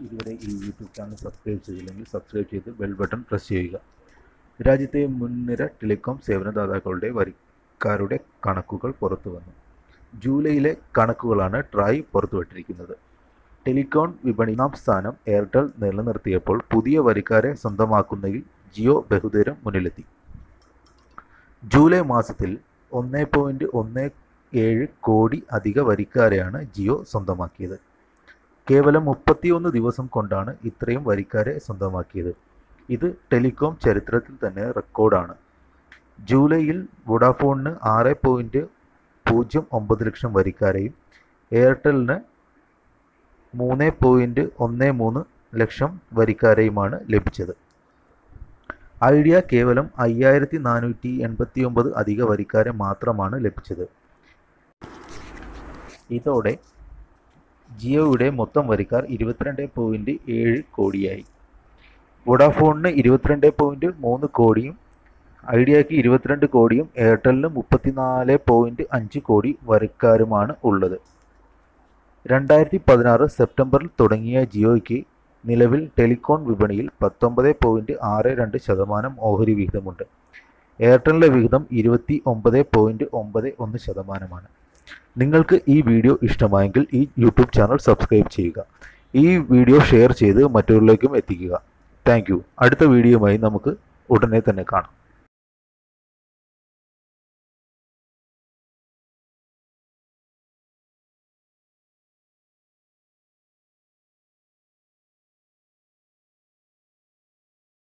ഇതുവരെ ഈ YouTube channel subscribe ചെയ്തില്ലെങ്കിൽ സബ്സ്ക്രൈബ് ചെയ്ത് ബെൽ ബട്ടൺ പ്രസ് ചെയ്യുക രാജ്യത്തെ മുൻനിര ടെലികോം സേവനദാതാക്കളുടെ വരിക്കാരുടെ കണക്കുകൾ പുറത്തു വന്നു ജൂലൈയിലെ കണക്കുകളാണ് ട്രായ് പുറത്തുവിട്ടിരിക്കുന്നത് ടെലികോം വിപണി ഒന്നാം സ്ഥാനം എയർടെൽ നിലനിർത്തിയപ്പോൾ പുതിയ വരിക്കാരെ സ്വന്തമാക്കുന്നതിൽ ജിയോ ബഹുദൂരം മുന്നിലെത്തി ജൂലൈ മാസത്തിൽ ഒന്ന് പോയിൻറ്റ് ഒന്ന് ഏഴ് കോടി അധിക വരിക്കാരെയാണ് ജിയോ സ്വന്തമാക്കിയത് കേവലം മുപ്പത്തിയൊന്ന് ദിവസം കൊണ്ടാണ് ഇത്രയും വരിക്കാരെ സ്വന്തമാക്കിയത് ഇത് ടെലികോം ചരിത്രത്തിൽ തന്നെ റെക്കോർഡാണ് ജൂലൈയിൽ വോഡാഫോണിന് ആറ് പോയിൻറ്റ് പൂജ്യം ഒമ്പത് ലക്ഷം വരിക്കാരെയും എയർടെലിന് മൂന്ന് പോയിൻറ്റ് ഒന്ന് മൂന്ന് ലക്ഷം വരിക്കാരെയുമാണ് ലഭിച്ചത് ഐഡിയ കേവലം അയ്യായിരത്തി നാനൂറ്റി എൺപത്തി ഒമ്പത് അധിക വരിക്കാരെ മാത്രമാണ് ലഭിച്ചത് ഇതോടെ ജിയോയുടെ മൊത്തം വരിക്കാർ ഇരുപത്തിരണ്ട് പോയിൻറ്റ് ഏഴ് കോടിയായി വോഡാഫോണിന് ഇരുപത്തിരണ്ട് പോയിൻറ്റ് മൂന്ന് കോടിയും ഐഡിയക്ക് ഇരുപത്തിരണ്ട് കോടിയും എയർടെലിന് മുപ്പത്തിനാല് പോയിൻറ്റ് അഞ്ച് കോടി വരിക്കാരുമാണ് ഉള്ളത് രണ്ടായിരത്തി പതിനാറ് സെപ്റ്റംബറിൽ തുടങ്ങിയ ജിയോയ്ക്ക് നിലവിൽ ടെലികോം വിപണിയിൽ പത്തൊമ്പത് പോയിൻറ്റ് ആറ് രണ്ട് ശതമാനം ഓഹരി വിഹിതമുണ്ട് എയർടെലിൻ്റെ വിഹിതം ഇരുപത്തി ഒമ്പത് പോയിൻറ്റ് ഒമ്പത് ഒന്ന് ശതമാനമാണ് നിങ്ങൾക്ക് ഈ വീഡിയോ ഇഷ്ടമായെങ്കിൽ ഈ യൂട്യൂബ് ചാനൽ സബ്സ്ക്രൈബ് ചെയ്യുക ഈ വീഡിയോ ഷെയർ ചെയ്ത് മറ്റുള്ളവരിലേക്കും എത്തിക്കുക താങ്ക് അടുത്ത വീഡിയോയുമായി നമുക്ക് ഉടനെ തന്നെ കാണാം